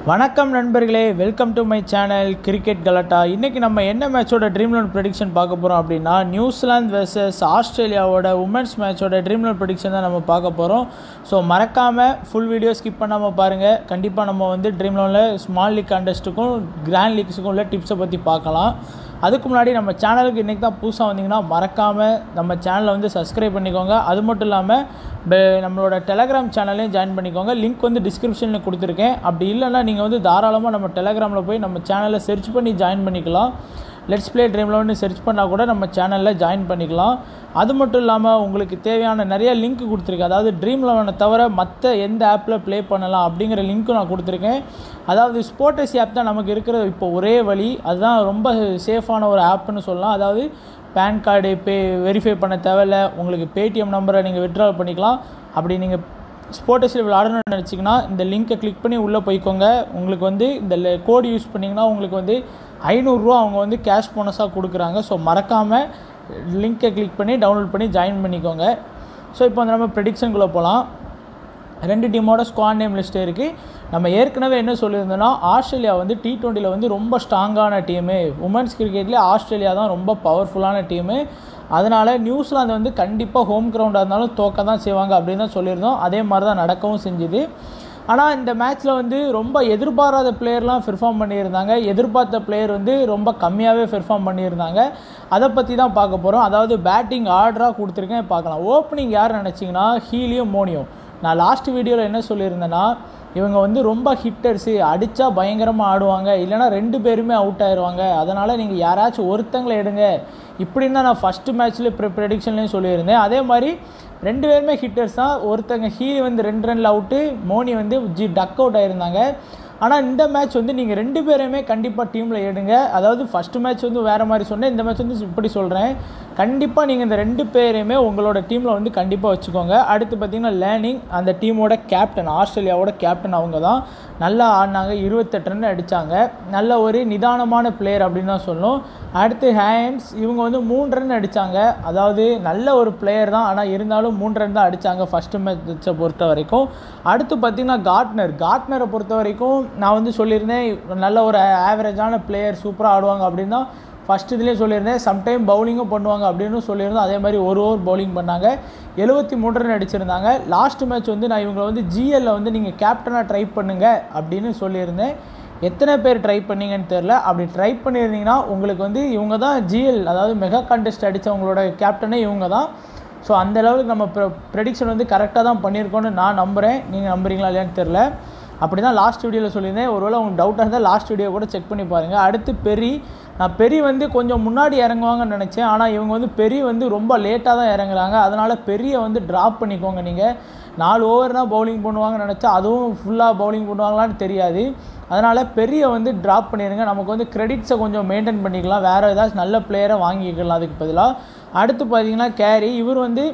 வணக்கம் நண்பர்களே welcome to my channel cricket கலட்டா இன்றைக்கி நம்ம என்ன மேட்சோட ட்ரீம் லோன் ப்ரெடிக்ஷன் பார்க்க போகிறோம் அப்படின்னா நியூசிலாந்து வெர்சஸ் ஆஸ்திரேலியாவோட உமன்ஸ் மேட்சோட ட்ரீம் லோன் ப்ரெடிக்ஷன் தான் நம்ம பார்க்க போகிறோம் ஸோ மறக்காமல் ஃபுல் வீடியோ ஸ்கிப் பண்ணாமல் பாருங்கள் கண்டிப்பாக நம்ம வந்து ட்ரீம் லோனில் ஸ்மால் லீக் கண்டஸ்ட்டுக்கும் கிராண்ட் லீக்ஸுக்கும் உள்ள டிப்ஸை பற்றி பார்க்கலாம் அதுக்கு முன்னாடி நம்ம சேனலுக்கு இன்றைக்கி தான் புதுசாக வந்தீங்கன்னா மறக்காமல் நம்ம சேனலை வந்து சப்ஸ்கிரைப் பண்ணிக்கோங்க அது மட்டும் இல்லாமல் பெ- நம்மளோட டெலகிராம் சேனலையும் ஜாயின் பண்ணிக்கோங்க லிங்க் வந்து டிஸ்கிரிப்ஷனில் கொடுத்துருக்கேன் அப்படி இல்லைன்னா நீங்கள் வந்து தாராளமாக நம்ம டெலகிராமில் போய் நம்ம சேனலை செர்ச் பண்ணி ஜாயின் பண்ணிக்கலாம் லெட்ஸ் ப்ளே ட்ரீம்லோன்னு செர்ச் பண்ணால் கூட நம்ம சேனலில் ஜாயின் பண்ணிக்கலாம் அது மட்டும் இல்லாமல் உங்களுக்கு தேவையான நிறைய லிங்க் கொடுத்துருக்கேன் அதாவது ட்ரீம் லெவனை தவிர மற்ற எந்த ஆப்பில் ப்ளே பண்ணலாம் அப்படிங்கிற லிங்க்கும் நான் கொடுத்துருக்கேன் அதாவது ஸ்போர்டஸ் ஆப் தான் நமக்கு இருக்கிற இப்போ ஒரே வழி அதுதான் ரொம்ப சேஃபான ஒரு ஆப்னு சொல்லலாம் அதாவது பேன் கார்டு பே வெரிஃபை பண்ண தேவையில்ல உங்களுக்கு பேடிஎம் நம்பரை நீங்கள் விட்ரால் பண்ணிக்கலாம் அப்படி நீங்கள் ஸ்போர்ட்டஸில் விளாடணும்னு நினச்சிங்கன்னா இந்த லிங்க்கை கிளிக் பண்ணி உள்ளே போய்க்கோங்க உங்களுக்கு வந்து இந்த கோடு யூஸ் பண்ணிங்கன்னா உங்களுக்கு வந்து ஐநூறுரூவா அவங்க வந்து கேஷ் போனஸாக கொடுக்குறாங்க ஸோ மறக்காமல் லிங்க்கை கிளிக் பண்ணி டவுன்லோட் பண்ணி ஜாயின் பண்ணிக்கோங்க ஸோ இப்போ வந்து நம்ம ப்ரெடிக்ஷனுக்குள்ளே போகலாம் ரெண்டு டீமோட ஸ்குவாட் நேம் லிஸ்ட் இருக்குது நம்ம ஏற்கனவே என்ன சொல்லியிருந்தோம்னா ஆஸ்திரேலியா வந்து டி டுவெண்ட்டியில் வந்து ரொம்ப ஸ்ட்ராங்கான டீமு உமன்ஸ் கிரிக்கெட்லேயே ஆஸ்திரேலியா தான் ரொம்ப பவர்ஃபுல்லான டீமு அதனால் நியூசிலாந்து வந்து கண்டிப்பாக ஹோம் கிரவுண்டாக இருந்தாலும் தோக்க தான் செய்வாங்க அப்படின்னு தான் சொல்லியிருந்தோம் அதே மாதிரி தான் நடக்கவும் செஞ்சுது ஆனால் இந்த மேட்ச்சில் வந்து ரொம்ப எதிர்பாராத பிளேயர்லாம் பெர்ஃபார்ம் பண்ணியிருந்தாங்க எதிர்பார்த்த பிளேயர் வந்து ரொம்ப கம்மியாகவே பெர்ஃபார்ம் பண்ணியிருந்தாங்க அதை பற்றி தான் பார்க்க போகிறோம் அதாவது பேட்டிங் ஆர்டராக கொடுத்துருக்கேன் பார்க்கலாம் ஓப்பனிங் யார் நினச்சிங்கன்னா ஹீலியும் மோனியும் நான் லாஸ்ட் வீடியோவில் என்ன சொல்லியிருந்தேன்னா இவங்க வந்து ரொம்ப ஹிட்டர்ஸு அடித்தா பயங்கரமாக ஆடுவாங்க இல்லைனா ரெண்டு பேருமே அவுட் ஆயிடுவாங்க அதனால் நீங்கள் யாராச்சும் ஒருத்தங்களை எடுங்க இப்படின்னு தான் நான் ஃபஸ்ட்டு மேட்ச்சில் ப்ரெ ப்ரெடிக்ஷன்லேயும் சொல்லியிருந்தேன் அதே மாதிரி ரெண்டு பேருமே ஹிட்டர்ஸ் தான் ஒருத்தங்க ஹீலி வந்து ரெண்டு ரனில் அவுட்டு மோனி வந்து ஜி டக் அவுட் ஆயிருந்தாங்க ஆனால் இந்த மேட்ச் வந்து நீங்கள் ரெண்டு பேரையுமே கண்டிப்பாக டீமில் எடுங்க அதாவது ஃபஸ்ட்டு மேட்ச் வந்து வேறு மாதிரி சொன்னேன் இந்த மேட்ச் வந்து இப்படி சொல்கிறேன் கண்டிப்பாக நீங்கள் இந்த ரெண்டு பேரையுமே உங்களோட டீமில் வந்து கண்டிப்பாக வச்சுக்கோங்க அடுத்து பார்த்தீங்கன்னா லேர்னிங் அந்த டீமோட கேப்டன் ஆஸ்திரேலியாவோட கேப்டன் அவங்க தான் நல்லா ஆடினாங்க இருபத்தெட்டு ரன் அடித்தாங்க நல்ல ஒரு நிதானமான பிளேயர் அப்படின்னு தான் சொல்லணும் அடுத்து ஹேம்ஸ் இவங்க வந்து மூணு ரன் அடித்தாங்க அதாவது நல்ல ஒரு பிளேயர் தான் ஆனால் இருந்தாலும் மூணு ரன் தான் அடித்தாங்க ஃபஸ்ட்டு மேட்சை பொறுத்த வரைக்கும் அடுத்து பார்த்திங்கன்னா காட்னர் காட்னரை பொறுத்த வரைக்கும் நான் வந்து சொல்லியிருந்தேன் நல்ல ஒரு ஆவரேஜான பிளேயர் சூப்பராக ஆடுவாங்க அப்படின்னு தான் ஃபஸ்ட் இதுலேயே சொல்லியிருந்தேன் சம்டைம் பவுலிங்கும் பண்ணுவாங்க அப்படின்னு சொல்லியிருந்தோம் அதே மாதிரி ஒரு ஓவர் பவுலிங் பண்ணாங்க எழுபத்தி மூணு ரன் அடிச்சிருந்தாங்க லாஸ்ட் மேட்ச் வந்து நான் இவங்களை வந்து ஜிஎல்ல வந்து நீங்கள் கேப்டனாக ட்ரை பண்ணுங்க அப்படின்னு சொல்லியிருந்தேன் எத்தனை பேர் ட்ரை பண்ணீங்கன்னு தெரில அப்படி ட்ரை பண்ணியிருந்தீங்கன்னா உங்களுக்கு வந்து இவங்க தான் ஜிஎல் அதாவது மெகா கான்டெஸ்ட் அடித்தவங்களோட கேப்டனே இவங்க தான் ஸோ அந்த லெவலுக்கு நம்ம ப்ரெடிக்ஷன் வந்து கரெக்டாக தான் பண்ணியிருக்கோன்னு நான் நம்புகிறேன் நீங்கள் நம்புறீங்களா இல்லையான்னு தெரில அப்படி தான் லாஸ்ட் வீடியோவில் சொல்லியிருந்தேன் ஒருவேளை உங்களுக்கு டவுட்டாக இருந்தால் லாஸ்ட் வீடியோ கூட செக் பண்ணி பாருங்கள் அடுத்து பெரி நான் பெரி வந்து கொஞ்சம் முன்னாடி இறங்குவாங்கன்னு நினச்சேன் ஆனால் இவங்க வந்து பெரிய வந்து ரொம்ப லேட்டாக தான் இறங்குறாங்க அதனால் பெரிய வந்து ட்ராப் பண்ணிக்கோங்க நீங்கள் நாலு ஓவர் தான் பவுலிங் பண்ணுவாங்கன்னு நினச்சா அதுவும் ஃபுல்லாக பவுலிங் பண்ணுவாங்களான்னு தெரியாது அதனால் பெரிய வந்து ட்ராப் பண்ணிடுங்க நமக்கு வந்து கிரெடிட்ஸை கொஞ்சம் மெயின்டைன் பண்ணிக்கலாம் வேறு ஏதாச்சும் நல்ல பிளேயரை வாங்கிக்கலாம் அதுக்கு பதிலாக அடுத்து பார்த்தீங்கன்னா கேரி இவர் வந்து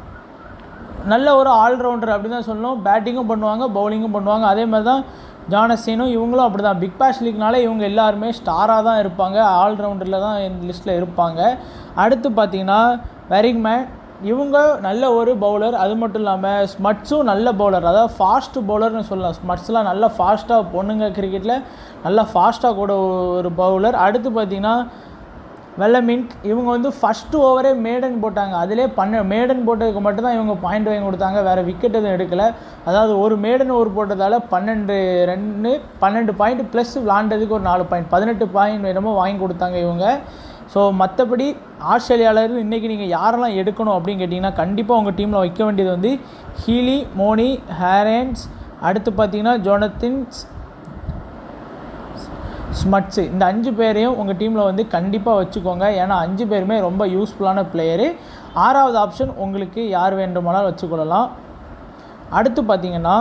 நல்ல ஒரு ஆல்ரவுண்டர் அப்படி தான் சொல்லணும் பேட்டிங்கும் பண்ணுவாங்க பவுலிங்கும் பண்ணுவாங்க அதே மாதிரி தான் ஜானசீனும் இவங்களும் அப்படி தான் பிக் பேஷ் லீக்னாலே இவங்க எல்லாருமே ஸ்டாராக தான் இருப்பாங்க ஆல்ரவுண்டரில் தான் இந்த லிஸ்ட்டில் இருப்பாங்க அடுத்து பார்த்தீங்கன்னா வெரிங்மேன் இவங்க நல்ல ஒரு பவுலர் அது மட்டும் இல்லாமல் ஸ்மட்ஸும் நல்ல பவுலர் அதாவது ஃபாஸ்ட் பவுலர்னு சொல்லலாம் ஸ்மட்ஸ்லாம் நல்லா ஃபாஸ்ட்டாக பொண்ணுங்க கிரிக்கெட்டில் நல்லா ஃபாஸ்ட்டாக கூட ஒரு பவுலர் அடுத்து பார்த்தீங்கன்னா வெள்ளமின்ட் இவங்க வந்து ஃபஸ்ட்டு ஓவரே மேடன் போட்டாங்க அதிலே பண்ண மேடன் போட்டதுக்கு மட்டும்தான் இவங்க பாயிண்ட் வாங்கி கொடுத்தாங்க வேறு விக்கெட் எதுவும் எடுக்கலை அதாவது ஒரு மேடன் ஓவர் போட்டதால் பன்னெண்டு ரன்னு பன்னெண்டு பாயிண்ட் ப்ளஸ் விளாண்டதுக்கு ஒரு நாலு பாயிண்ட் பதினெட்டு பாயிண்ட் என்னமோ வாங்கி கொடுத்தாங்க இவங்க ஸோ மற்றபடி ஆஸ்திரேலியாவிலேருந்து இன்றைக்கி நீங்கள் யாரெல்லாம் எடுக்கணும் அப்படின்னு கேட்டிங்கன்னா கண்டிப்பாக உங்கள் டீமில் வைக்க வேண்டியது வந்து ஹீலி மோனி ஹேரன்ஸ் அடுத்து பார்த்தீங்கன்னா ஜோனத்தின்ஸ் ஸ்மட்ஸு இந்த அஞ்சு பேரையும் உங்கள் டீமில் வந்து கண்டிப்பாக வச்சுக்கோங்க ஏன்னா அஞ்சு பேருமே ரொம்ப யூஸ்ஃபுல்லான பிளேயரு ஆறாவது ஆப்ஷன் உங்களுக்கு யார் வேண்டுமானாலும் வச்சுக்கொள்ளலாம் அடுத்து பார்த்தீங்கன்னா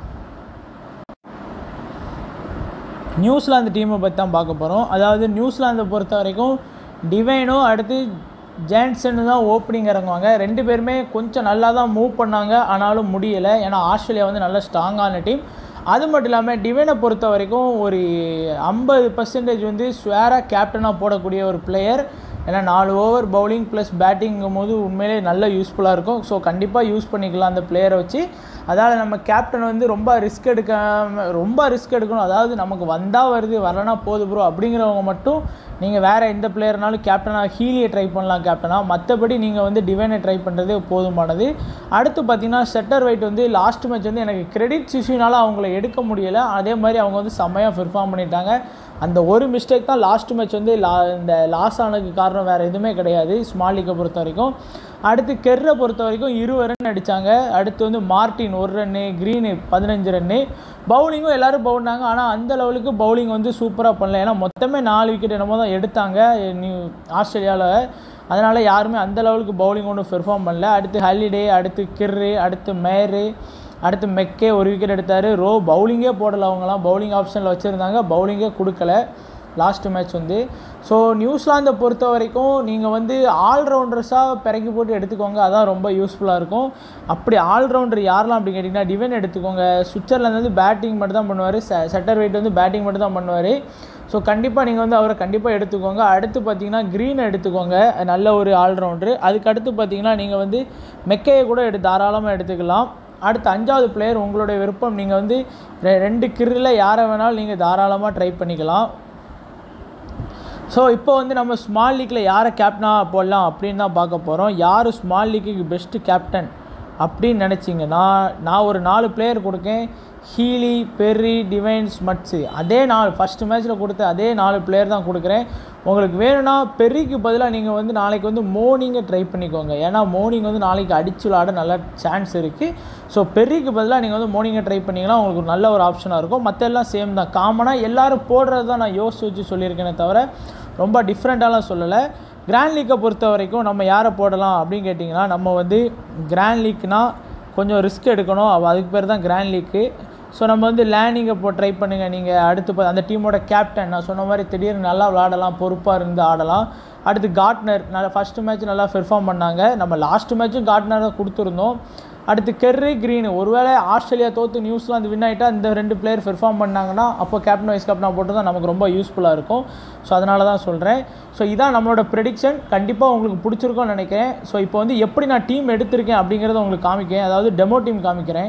நியூசிலாந்து டீமை பற்றி தான் பார்க்க போகிறோம் அதாவது நியூசிலாந்தை பொறுத்த வரைக்கும் டிவைனும் அடுத்து ஜேன்சன் தான் ஓப்பனிங் இறங்குவாங்க ரெண்டு பேருமே கொஞ்சம் நல்லா தான் மூவ் பண்ணாங்க ஆனாலும் முடியலை ஏன்னா ஆஸ்திரேலியா வந்து நல்ல ஸ்ட்ராங்கான டீம் அது மட்டும் இல்லாமல் டிவைனை பொறுத்த வரைக்கும் ஒரு ஐம்பது பர்சன்டேஜ் வந்து ஸ்வேராக கேப்டனாக போடக்கூடிய ஒரு பிளேயர் ஏன்னா நாலு ஓவர் பவுலிங் ப்ளஸ் பேட்டிங்கும் போது உண்மையிலே நல்ல யூஸ்ஃபுல்லாக இருக்கும் ஸோ கண்டிப்பாக யூஸ் பண்ணிக்கலாம் அந்த பிளேயரை வச்சு அதனால் நம்ம கேப்டன் வந்து ரொம்ப ரிஸ்க் எடுக்காம ரொம்ப ரிஸ்க் எடுக்கணும் அதாவது நமக்கு வந்தால் வருது வரலனா போது ப்ரோ அப்படிங்கிறவங்க மட்டும் நீங்கள் வேறு எந்த பிளேயர்னாலும் கேப்டனாக ஹீலியை ட்ரை பண்ணலாம் கேப்டனாக மற்றபடி நீங்கள் வந்து டிவைனை ட்ரை பண்ணுறதே போதுமானது அடுத்து பார்த்தீங்கன்னா செட்டர் வைட் வந்து லாஸ்ட் மேட்ச் வந்து எனக்கு கிரெடிட் இஷ்யூனால அவங்கள எடுக்க முடியலை அதே மாதிரி அவங்க வந்து செம்மையாக பெர்ஃபார்ம் பண்ணிட்டாங்க அந்த ஒரு மிஸ்டேக் தான் லாஸ்ட் மேட்ச் வந்து லா இந்த லாஸ் ஆனதுக்கு காரணம் வேறு எதுவுமே கிடையாது ஸ்மால் லீக்கை பொறுத்த வரைக்கும் அடுத்து கெர்ரை பொறுத்த வரைக்கும் இரு ரன் அடித்தாங்க அடுத்து வந்து மார்டின் ஒரு ரன்னு க்ரீனு பதினஞ்சு ரன்னு பவுலிங்கும் எல்லோரும் பவுலினாங்க ஆனால் அந்த லெவலுக்கு பவுலிங் வந்து சூப்பராக பண்ணல ஏன்னா மொத்தமே நாலு விக்கெட் என்னமோ தான் எடுத்தாங்க நியூ ஆஸ்திரேலியாவில் அதனால் யாருமே அந்த லெவலுக்கு பவுலிங் ஒன்றும் பெர்ஃபார்ம் பண்ணல அடுத்து ஹாலிடே அடுத்து கிர்ரு அடுத்து மேரு அடுத்து மெக்கே ஒரு விக்கெட் எடுத்தார் ரோ பவுலிங்கே போடலை அவங்கலாம் பவுலிங் ஆப்ஷனில் வச்சுருந்தாங்க பவுலிங்கே கொடுக்கல லாஸ்ட் மேட்ச் வந்து ஸோ நியூசிலாந்தை பொறுத்த வரைக்கும் நீங்கள் வந்து ஆல்ரவுண்டர்ஸாக பிறக்கி போட்டு எடுத்துக்கோங்க அதான் ரொம்ப யூஸ்ஃபுல்லாக இருக்கும் அப்படி ஆல்ரவுண்டர் யாரெல்லாம் அப்படி கேட்டிங்கன்னா டிவன் எடுத்துக்கோங்க சுவிட்சர்லாந்து வந்து பேட்டிங் மட்டும் தான் பண்ணுவார் செட்டர் வெயிட் வந்து பேட்டிங் மட்டும் தான் பண்ணுவார் ஸோ கண்டிப்பாக நீங்கள் வந்து அவரை கண்டிப்பாக எடுத்துக்கோங்க அடுத்து பார்த்தீங்கன்னா க்ரீனை எடுத்துக்கோங்க நல்ல ஒரு ஆல்ரவுண்டரு அதுக்கு அடுத்து பார்த்தீங்கன்னா நீங்கள் வந்து மெக்கையை கூட எடு தாராளமாக எடுத்துக்கலாம் அடுத்து அஞ்சாவது பிளேயர் உங்களுடைய விருப்பம் நீங்கள் வந்து ரெ- ரெண்டு கிரில் யாரை வேணாலும் நீங்கள் தாராளமாக ட்ரை பண்ணிக்கலாம் ஸோ இப்போ வந்து நம்ம ஸ்மால் லீக்கில் யாரை கேப்டனாக போடலாம் அப்படின்னு தான் பார்க்க போகிறோம் யார் ஸ்மால் லீக்குக்கு பெஸ்ட்டு கேப்டன் அப்படின்னு நினச்சிங்கன்னா நான் ஒரு நாலு பிளேயர் கொடுக்கேன் ஹீலி பெர்ரி டிவைன்ஸ் மட்ஸு அதே நாலு ஃபஸ்ட்டு மேட்ச்சில் கொடுத்த அதே நாலு பிளேயர் தான் கொடுக்குறேன் உங்களுக்கு வேணும்னா பெர்ரிக்கு பதிலாக நீங்கள் வந்து நாளைக்கு வந்து மோர்னிங்கை ட்ரை பண்ணிக்கோங்க ஏன்னா மோர்னிங் வந்து நாளைக்கு அடிச்சு விளாட நல்ல சான்ஸ் இருக்குது ஸோ பெர்ரிக்கு பதிலாக நீங்கள் வந்து மோர்னிங்கை ட்ரை பண்ணிங்கன்னா உங்களுக்கு ஒரு நல்ல ஒரு ஆப்ஷனாக இருக்கும் மற்ற எல்லாம் சேம் தான் காமனாக எல்லாரும் போடுறது தான் நான் யோசிச்சு வச்சு சொல்லியிருக்கேனே தவிர ரொம்ப டிஃப்ரெண்ட்டாலாம் சொல்லலை கிராண்ட் லீக்கை பொறுத்த வரைக்கும் நம்ம யாரை போடலாம் அப்படின்னு கேட்டிங்கன்னா நம்ம வந்து கிராண்ட் லீக்னா கொஞ்சம் ரிஸ்க் எடுக்கணும் அப்ப அதுக்கு பேர் தான் கிராண்ட் லீக்கு ஸோ நம்ம வந்து லேண்டிங்கை போ ட்ரை பண்ணுங்கள் நீங்கள் அடுத்து பா- அந்த டீமோட கேப்டன் நான் சொன்ன மாதிரி திடீர்னு நல்லா விளாடலாம் பொறுப்பாக இருந்து ஆடலாம் அடுத்து காட்னர் நல்லா ஃபஸ்ட்டு மேட்ச் நல்லா பெர்ஃபார்ம் பண்ணாங்க நம்ம லாஸ்ட் மேட்ச்சும் காட்னர் தான் கொடுத்துருந்தோம் அடுத்து கெர்ரி க்ரீன் ஒருவேளை ஆஸ்திரேலியா தோற்று நியூசிலாந்து வின் ஆகிட்டா இந்த ரெண்டு பிளேயர் பெர்ஃபார்ம் பண்ணாங்கன்னா அப்போ கேப்டன் வைஸ் கேப்டனாக போட்டு தான் நமக்கு ரொம்ப யூஸ்ஃபுல்லாக இருக்கும் ஸோ அதனால தான் சொல்கிறேன் ஸோ இதான் நம்மளோட ப்ரெடிக்ஷன் கண்டிப்பாக உங்களுக்கு பிடிச்சிருக்கும்னு நினைக்கிறேன் ஸோ இப்போ வந்து எப்படி நான் டீம் எடுத்திருக்கேன் அப்படிங்கிறத உங்களுக்கு காமிக்கிறேன் அதாவது டெமோ டீம் காமிக்கிறேன்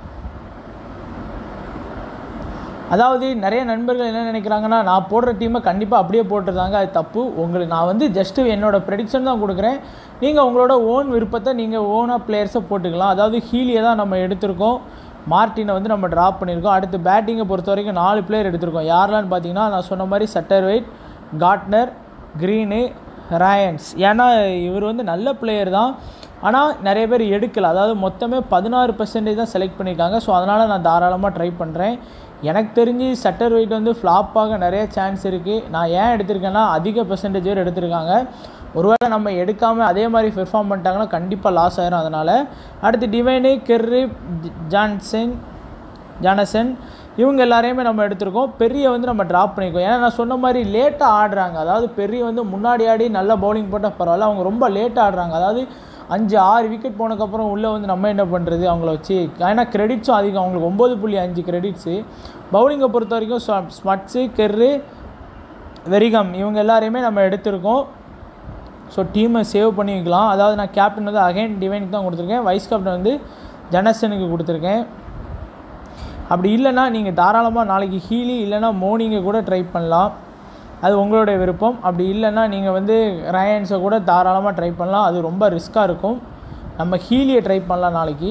அதாவது நிறைய நண்பர்கள் என்ன நினைக்கிறாங்கன்னா நான் போடுற டீமை கண்டிப்பாக அப்படியே போட்டுருந்தாங்க அது தப்பு உங்களுக்கு நான் வந்து ஜஸ்ட்டு என்னோட ப்ரெடிக்ஷன் தான் கொடுக்குறேன் நீங்கள் உங்களோட ஓன் விருப்பத்தை நீங்கள் ஓனாக பிளேயர்ஸை போட்டுக்கலாம் அதாவது ஹீலியை தான் நம்ம எடுத்திருக்கோம் மார்ட்டினை வந்து நம்ம ட்ராப் பண்ணியிருக்கோம் அடுத்து பேட்டிங்கை பொறுத்த வரைக்கும் நாலு பிளேயர் எடுத்திருக்கோம் யாரெல்லாம் பார்த்தீங்கன்னா நான் சொன்ன மாதிரி சட்டர் வெயிட் காட்னர் க்ரீனு ராயன்ஸ் ஏன்னா இவர் வந்து நல்ல பிளேயர் தான் ஆனால் நிறைய பேர் எடுக்கல அதாவது மொத்தமே பதினாறு பர்சன்டேஜ் தான் செலக்ட் பண்ணியிருக்காங்க ஸோ அதனால் நான் தாராளமாக ட்ரை பண்ணுறேன் எனக்கு தெரிஞ்சு சட்டர் வெயிட் வந்து ஃப்ளாப் ஆக நிறைய சான்ஸ் இருக்குது நான் ஏன் எடுத்திருக்கேன்னா அதிக பெர்சன்டேஜ் பேர் எடுத்திருக்காங்க ஒருவேளை நம்ம எடுக்காமல் அதே மாதிரி பெர்ஃபார்ம் பண்ணிட்டாங்கன்னா கண்டிப்பாக லாஸ் ஆயிரும் அதனால் அடுத்து டிவைனு கெர்ரி ஜான்சன் ஜானசன் இவங்க எல்லாரையுமே நம்ம எடுத்திருக்கோம் பெரிய வந்து நம்ம ட்ராப் பண்ணியிருக்கோம் ஏன்னா நான் சொன்ன மாதிரி லேட்டாக ஆடுறாங்க அதாவது பெரிய வந்து முன்னாடி ஆடி நல்ல பவுலிங் போட்டால் பரவாயில்ல அவங்க ரொம்ப லேட்டாக ஆடுறாங்க அதாவது அஞ்சு ஆறு விக்கெட் போனதுக்கப்புறம் உள்ளே வந்து நம்ம என்ன பண்ணுறது அவங்கள வச்சு ஏன்னா கிரெடிட்ஸும் அதிகம் அவங்களுக்கு ஒம்பது புள்ளி அஞ்சு கிரெடிட்ஸு பவுலிங்கை பொறுத்த வரைக்கும் ஸ்வ- ஸ்மட்ஸு கெர்ரு வெரிகம் இவங்க எல்லாரையுமே நம்ம எடுத்திருக்கோம் ஸோ டீமை சேவ் பண்ணி வைக்கலாம் அதாவது நான் கேப்டன் வந்து அகைன் டிவைனுக்கு தான் கொடுத்துருக்கேன் வைஸ் கேப்டன் வந்து ஜனசனுக்கு கொடுத்துருக்கேன் அப்படி இல்லைன்னா நீங்கள் தாராளமாக நாளைக்கு ஹீலி இல்லைன்னா மோர்னிங்கை கூட ட்ரை பண்ணலாம் அது உங்களுடைய விருப்பம் அப்படி இல்லைன்னா நீங்கள் வந்து ரயன்ஸை கூட தாராளமாக ட்ரை பண்ணலாம் அது ரொம்ப ரிஸ்க்காக இருக்கும் நம்ம ஹீலியை ட்ரை பண்ணலாம் நாளைக்கு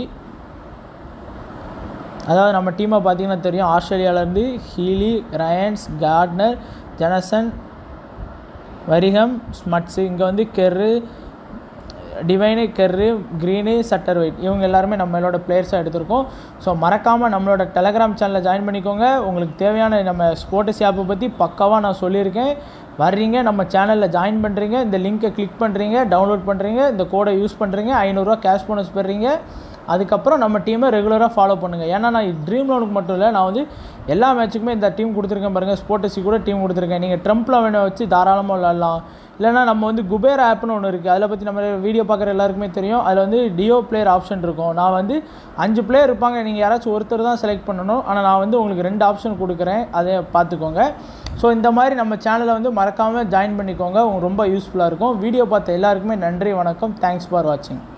அதாவது நம்ம டீமை பார்த்தீங்கன்னா தெரியும் ஆஸ்திரேலியாவிலேருந்து ஹீலி ரயன்ஸ் கார்ட்னர் ஜனசன் வரிகம் ஸ்மட்ஸு இங்கே வந்து Kerr Devine Kerr Green Satterthwaite இவங்க எல்லாருமே நம்மளோட பிளேயர்ஸாக எடுத்திருக்கோம் ஸோ மறக்காமல் நம்மளோட டெலகிராம் சேனலில் ஜாயின் பண்ணிக்கோங்க உங்களுக்கு தேவையான நம்ம ஸ்போர்ட்ஸ் ஆப்பை பற்றி பக்காவாக நான் சொல்லியிருக்கேன் வர்றீங்க நம்ம சேனலில் ஜாயின் பண்ணுறீங்க இந்த லிங்க்கை கிளிக் பண்ணுறீங்க டவுன்லோட் பண்ணுறீங்க இந்த கோடை யூஸ் பண்ணுறீங்க ஐநூறுரூவா கேஷ் போனஸ் பெறுறீங்க அதுக்கப்புறம் நம்ம டீமை ரெகுலராக ஃபாலோ பண்ணுங்கள் ஏன்னா நான் ட்ரீம் லோனுக்கு மட்டும் இல்லை நான் வந்து எல்லா மேட்ச்சுக்குமே இந்த டீம் கொடுத்துருக்கேன் பாருங்கள் ஸ்போர்ட்ஸி கூட டீம் கொடுத்துருக்கேன் நீங்கள் ட்ரம்ப் லெவனை வச்சு தாராளமாக விளாட்லாம் இல்லைனா நம்ம வந்து குபேர் ஆப்னு ஒன்று இருக்குது அதில் பற்றி நம்ம வீடியோ பார்க்குற எல்லாருக்குமே தெரியும் அதில் வந்து டியோ பிளேயர் ஆப்ஷன் இருக்கும் நான் வந்து அஞ்சு பிளேயர் இருப்பாங்க நீங்கள் யாராச்சும் ஒருத்தர் தான் செலக்ட் பண்ணணும் ஆனால் நான் வந்து உங்களுக்கு ரெண்டு ஆப்ஷன் கொடுக்குறேன் அதை பார்த்துக்கோங்க ஸோ இந்த மாதிரி நம்ம சேனலை வந்து மறக்காமல் ஜாயின் பண்ணிக்கோங்க உங்களுக்கு ரொம்ப யூஸ்ஃபுல்லாக இருக்கும் வீடியோ பார்த்த எல்லாருக்குமே நன்றி வணக்கம் தேங்க்ஸ் ஃபார் வாட்சிங்